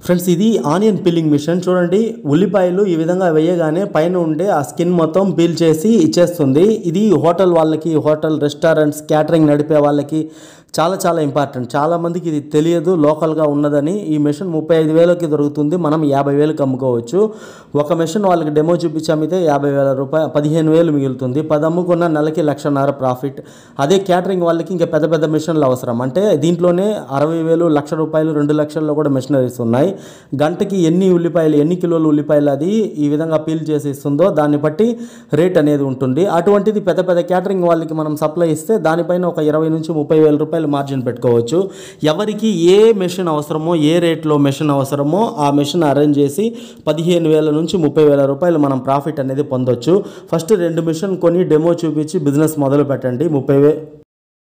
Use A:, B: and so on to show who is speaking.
A: friends ఇది onion peeling machine చూడండి ఉల్లిపాయలు ఈ విధంగా వేయగానే పైన ఉండే ఆ స్కిన్ మొత్తం పీల్ చేసి ఇచ్చేస్తుంది ఇది హోటల్ వాళ్ళకి హోటల్ రెస్టారెంట్స్ క్యాటరింగ్ నడిపే వాళ్ళకి చాలా చాలా ఇంపార్టెంట్ చాలా మందికి ఇది తెలియదు లోకల్గా ఉన్నదని ఈ మెషిన్ ముప్పై ఐదు వేలకి దొరుకుతుంది మనం యాభై వేలకు అమ్ముకోవచ్చు ఒక మెషిన్ వాళ్ళకి డెమో చూపించి అమ్మితే యాభై వేల రూపాయలు పదిహేను వేలు మిగులుతుంది పది అమ్ముకున్న నెలకి లక్షన్నర ప్రాఫిట్ అదే క్యాటరింగ్ వాళ్ళకి ఇంకా పెద్ద పెద్ద మిషన్లు అవసరం అంటే దీంట్లోనే అరవై వేలు లక్ష రూపాయలు రెండు లక్షల్లో కూడా మెషినరీస్ ఉన్నాయి గంటకి ఎన్ని ఉల్లిపాయలు ఎన్ని కిలోలు ఉల్లిపాయలు అది ఈ విధంగా పీల్ చేసి ఇస్తుందో దాన్ని బట్టి రేట్ అనేది ఉంటుంది అటువంటిది పెద్ద పెద్ద క్యాటరింగ్ వాళ్ళకి మనం సప్లై ఇస్తే దానిపైన ఒక ఇరవై నుంచి ముప్పై వేల రూపాయలు మార్జిన్ పెట్టుకోవచ్చు ఎవరికి ఏ మెషిన్ అవసరమో ఏ రేట్లో మెషిన్ అవసరమో ఆ మెషిన్ అరేంజ్ చేసి పదిహేను వేల నుంచి ముప్పై వేల రూపాయలు మనం ప్రాఫిట్ అనేది పొందొచ్చు ఫస్ట్ రెండు మెషిన్ కొని డెమో చూపించి బిజినెస్ మొదలు పెట్టండి ముప్పై వే